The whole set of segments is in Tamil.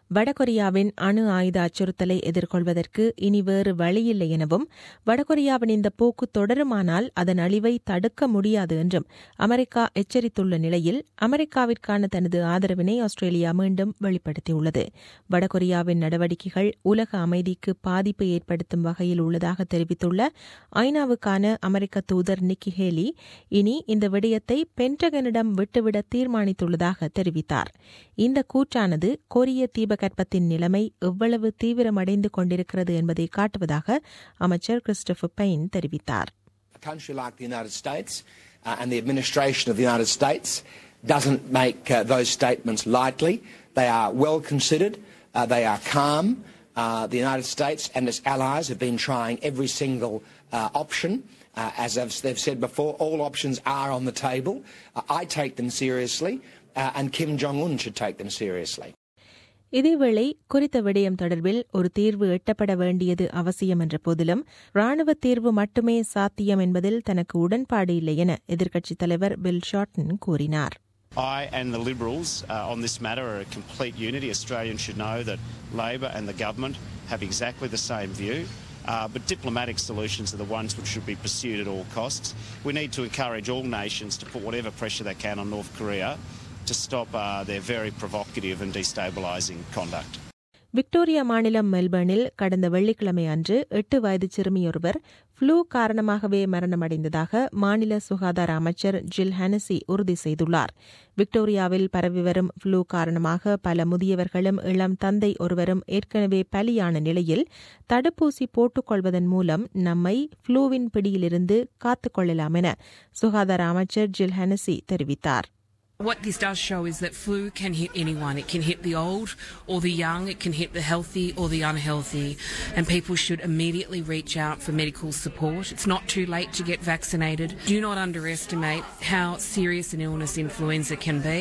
வடகொரியாவின் அணு ஆயுத அச்சுறுத்தலை எதிர்கொள்வதற்கு இனி வேறு வழியில்லை எனவும் வடகொரியாவின் இந்த போக்கு தொடருமானால் அதன் அழிவை தடுக்க முடியாது என்றும் அமெரிக்கா எச்சரித்துள்ள நிலையில் அமெரிக்காவிற்கான தனது ஆதரவினை ஆஸ்திரேலியா மீண்டும் வெளிப்படுத்தியுள்ளது வடகொரியாவின் நடவடிக்கைகள் உலக அமைதிக்கு பாதிப்பு ஏற்படுத்தும் வகையில் உள்ளதாக தெரிவித்துள்ள ஐநாவுக்கான அமெரிக்க தூதர் நிக்கி ஹேலி இனி இந்த விடயத்தை பென்டகனிடம் விட்டுவிட தீர்மானித்துள்ளதாக தெரிவித்தார் இந்த கூற்றானது கொரிய தீபகற்பத்தின் நிலைமை எவ்வளவு தீவிரமடைந்து கொண்டிருக்கிறது என்பதை காட்டுவதாக அமைச்சர் கிறிஸ்டோபர் பெயின் தெரிவித்தார் A country like the United States uh, and the administration of the United States doesn't make uh, those statements lightly. They are well considered. Uh, they are calm. Uh, the United States and its allies have been trying every single uh, option. Uh, as I've, they've said before, all options are on the table. Uh, I take them seriously, uh, and Kim Jong Un should take them seriously. இதேவேளை குறித்த விடயம் தொடர்பில் ஒரு தீர்வு எட்டப்பட வேண்டியது அவசியம் என்ற போதிலும் ராணுவ தீர்வு மட்டுமே சாத்தியம் என்பதில் தனக்கு உடன்பாடு இல்லை என எதிர்க்கட்சித் தலைவர் பில் ஷார்டன் கூறினார் I and the Liberals uh, on this matter are a complete unity. Australians should know that Labor and the government have exactly the same view. Uh, but diplomatic solutions are the ones which should be pursued at all costs. We need to encourage all nations to put whatever pressure they can on North Korea to stop uh, their very provocative and destabilising conduct. Victoria மாநிலம் மெல்பர்னில் கடந்த வெள்ளிக்கிழமை அன்று எட்டு வயது சிறுமியொருவர் ஃப்ளூ காரணமாகவே மரணமடைந்ததாக மாநில சுகாதார அமைச்சர் ஜில் ஹானசி உறுதி செய்துள்ளார் விக்டோரியாவில் பரவி வரும் ஃப்ளூ காரணமாக பல முதியவர்களும் இளம் தந்தை ஒருவரும் ஏற்கனவே பலியான நிலையில் தடுப்பூசி போட்டுக்கொள்வதன் மூலம் நம்மை ஃப்ளூவின் பிடியிலிருந்து காத்துக்கொள்ளலாம் என சுகாதார அமைச்சர் ஜில் ஹானசி தெரிவித்தார் What this does show is that flu can hit anyone. It can hit the old or the young, it can hit the healthy or the unhealthy, and people should immediately reach out for medical support. It's not too late to get vaccinated. Do not underestimate how serious an illness influenza can be.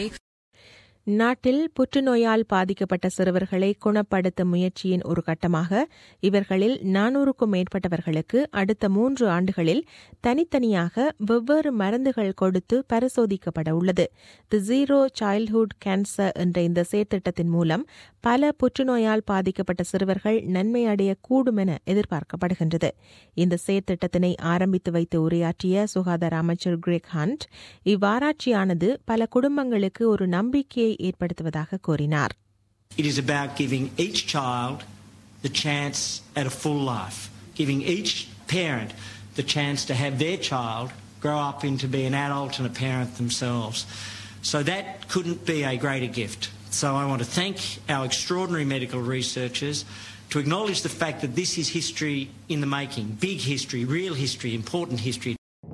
நாட்டில் புற்றுநோயால் பாதிக்கப்பட்ட சிறுவர்களை குணப்படுத்தும் முயற்சியின் ஒரு கட்டமாக இவர்களில் நானூறுக்கும் மேற்பட்டவர்களுக்கு அடுத்த மூன்று ஆண்டுகளில் தனித்தனியாக வெவ்வேறு மருந்துகள் கொடுத்து பரிசோதிக்கப்பட உள்ளது தி ஜீரோ சைல்ட்ஹுட் கேன்சர் என்ற இந்த செயற்திட்டத்தின் மூலம் பல புற்றுநோயால் பாதிக்கப்பட்ட சிறுவர்கள் நன்மை அடையக்கூடும் என எதிர்பார்க்கப்படுகின்றது இந்த செயற்திட்டத்தினை ஆரம்பித்து வைத்து உரையாற்றிய சுகாதார அமைச்சர் கிரேக் ஹண்ட் இவ்வாராய்ச்சியானது பல குடும்பங்களுக்கு ஒரு நம்பிக்கையை ஏற்படுத்துவதாக கூறினார் It is about giving each child the chance at a full life, giving each parent the chance to have their child grow up into be an adult and a parent themselves. So that couldn't be a greater gift. So I want to thank our extraordinary medical researchers to acknowledge the fact that this is history in the making, big history, real history, important history.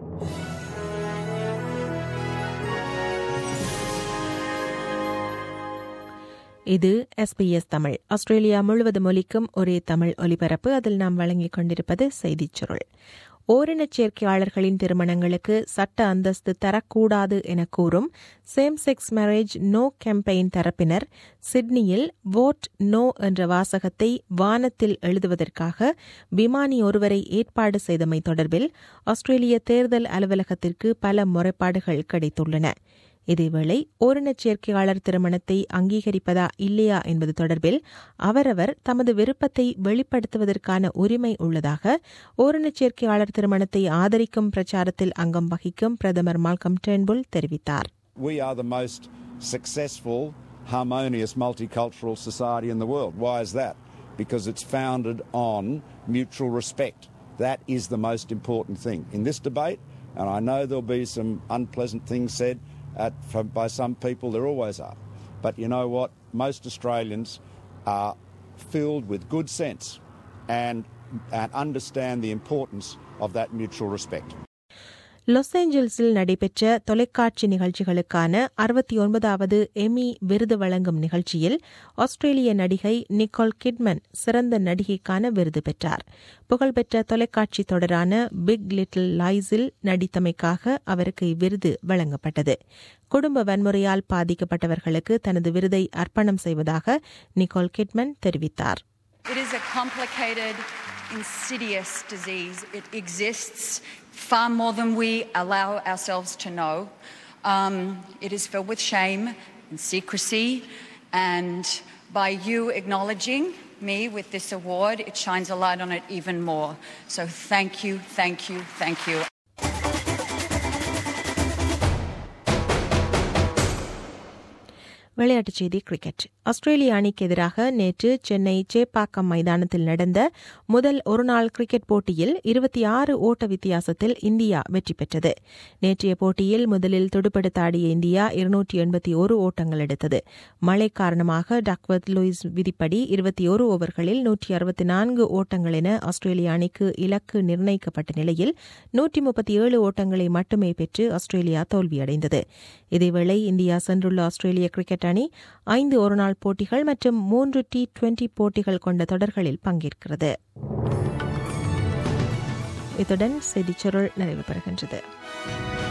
இது எஸ்பிஎஸ் தமிழ் ஆஸ்திரேலியா முழுவதும் ஒலிக்கும் ஒரே தமிழ் ஒலிபரப்பு அதில் நாம் வழங்கிக் கொண்டிருப்பது செய்திச் சுருள் ஓரினச் சேர்க்கையாளர்களின் திருமணங்களுக்கு சட்ட அந்தஸ்து தரக்கூடாது என கூறும் same sex marriage no campaign தரப்பினர் சிட்னியில் வோட் நோ என்ற வாசகத்தை வானத்தில் எழுதுவதற்காக விமானி ஒருவரை ஏற்பாடு செய்தமை தொடர்பில் ஆஸ்திரேலிய தேர்தல் அலுவலகத்திற்கு பல முறைப்பாடுகள் கிடைத்துள்ளன இதேவேளை ஓரினச் சேர்க்கையாளர் திருமணத்தை அங்கீகரிப்பதா இல்லையா என்பது தொடர்பில் அவரவர் தமது விருப்பத்தை வெளிப்படுத்துவதற்கான உரிமை உள்ளதாக ஓரினச் சேர்க்கையாளர் திருமணத்தை ஆதரிக்கும் பிரச்சாரத்தில் அங்கம் வகிக்கும் பிரதமர் மால்கம் டென்புல் தெரிவித்தார் We are the most successful, harmonious, multicultural society in the world. Why is that? Because it's founded on mutual respect. That is the most important thing. In this debate, and I know there'll be some unpleasant things said at, from, by some people, there always are. But you know what? Most Australians are filled with good sense and, and understand the importance of that mutual respect. லாஸ் ஏஞ்சல்ஸில் நடைபெற்ற தொலைக்காட்சி நிகழ்ச்சிகளுக்கான அறுபத்தி ஒன்பதாவது எமி விருது வழங்கும் நிகழ்ச்சியில் ஆஸ்திரேலிய நடிகை நிக்கோல் கிட்மன் சிறந்த நடிகைக்கான விருது பெற்றார் புகழ்பெற்ற தொலைக்காட்சி தொடரான பிக் லிட்டில் லைஸில் நடித்தமைக்காக அவருக்கு இவ்விருது வழங்கப்பட்டது குடும்ப வன்முறையால் பாதிக்கப்பட்டவர்களுக்கு தனது விருதை அர்ப்பணம் செய்வதாக நிக்கோல் கிட்மன் தெரிவித்தார் It is a complicated, insidious disease. It exists far more than we allow ourselves to know. Um, it is filled with shame and secrecy and By you acknowledging me with this award, it shines a light on it even more. So thank you, thank you, thank you. விளையாட்டுச் செய்தி கிரிக்கெட் ஆஸ்திரேலிய அணிக்கு எதிராக நேற்று சென்னை சேப்பாக்கம் மைதானத்தில் நடந்த முதல் ஒருநாள் கிரிக்கெட் போட்டியில் இருபத்தி ஆறு ஓட்ட வித்தியாசத்தில் இந்தியா வெற்றி பெற்றது நேற்றைய போட்டியில் முதலில் துடுப்படுத்த ஆடிய இந்தியா இருநூற்றி எண்பத்தி ஒரு ஓட்டங்கள் எடுத்தது மழை காரணமாக டக்வர்த் லூயிஸ் விதிப்படி இருபத்தி ஒரு ஓவர்களில் நூற்றி அறுபத்தி நான்கு ஓட்டங்கள் என ஆஸ்திரேலிய அணிக்கு இலக்கு நிர்ணயிக்கப்பட்ட நிலையில் நூற்றி முப்பத்தி ஏழு ஓட்டங்களை மட்டுமே பெற்று ஆஸ்திரேலியா தோல்வியடைந்தது இதேவேளை இந்தியா சென்றுள்ள ஆஸ்திரேலிய கிரிக்கெட் அணி ஐந்து ஒருநாள் போட்டிகள் மற்றும் மூன்று டி டுவெண்டி போட்டிகள் கொண்ட தொடர்களில் பங்கேற்கிறது இத்துடன் செய்திச் சுருள் நிறைவு பெறுகின்றது